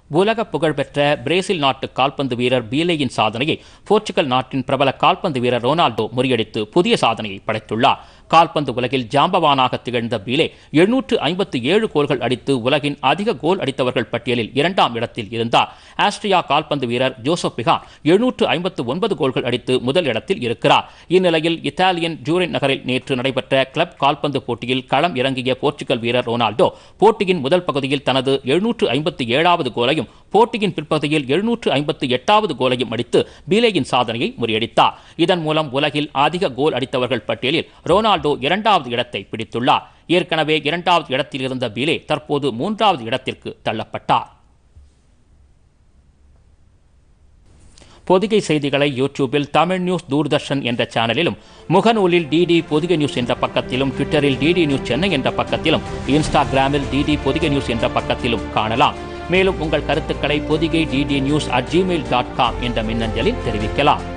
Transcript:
உலக புகழ்பெற்ற பிரேசில் நாட்டு கால்பந்து வீரர் பீலேயின் சாதனையை போர்ச்சுகல் நாட்டின் பிரபல கால்பந்து வீரர் ரொனால்டோ முறியடித்து புதிய சாதனையை படைத்துள்ளார் கால்பந்து உலகில் ஜாம்பவானாக திகழ்ந்த பீலே எழுநூற்று ஐம்பத்து ஏழு கோல்கள் அடித்து உலகின் அதிக கோல் அடித்தவர்கள் பட்டியலில் இரண்டாம் இடத்தில் இருந்தார் ஆஸ்திரியா கால்பந்து வீரர் ஜோசப் பிகான் எழுநூற்று ஐம்பத்து ஒன்பது கோல்கள் அடித்து முதல் இடத்தில் இருக்கிறார் இந்நிலையில் இத்தாலியன் ஜூரின் நகரில் நேற்று நடைபெற்ற கிளப் கால்பந்து போட்டியில் களம் இறங்கிய போர்ச்சுகல் வீரர் ரொனால்டோ போட்டியின் முதல் பகுதியில் தனது எழுநூற்று ஐம்பத்து ஏழாவது கோலையும் போட்டியின் பிற்பகுதியில் எழுநூற்று ஐம்பத்து எட்டாவது கோலையும் அடித்து பீலேயின் சாதனையை முறியடித்தார் இதன் மூலம் உலகில் அதிக கோல் அடித்தவர்கள் பட்டியலில் ரொனால்டோ இரண்டாவது இடத்தை பிடித்துள்ளார் ஏற்கனவே இரண்டாவது இடத்தில் இருந்த பீலே தற்போது மூன்றாவது இடத்திற்கு தள்ளப்பட்டார் பொதிகை செய்திகளை யூடியூபில் தமிழ் நியூஸ் தூர்தர்ஷன் என்ற சேனலிலும் முகநூலில் டிடி பொதிகை நியூஸ் என்ற பக்கத்திலும் ட்விட்டரில் டிடி நியூஸ் சென்னை என்ற பக்கத்திலும் இன்ஸ்டாகிராமில் டிடி பொதிகை நியூஸ் என்ற பக்கத்திலும் காணலாம் மேலும் உங்கள் கருத்துக்களை Pothigai DD news at Gmail dot com என்ற மின்னஞ்சலில் தெரிவிக்கலாம்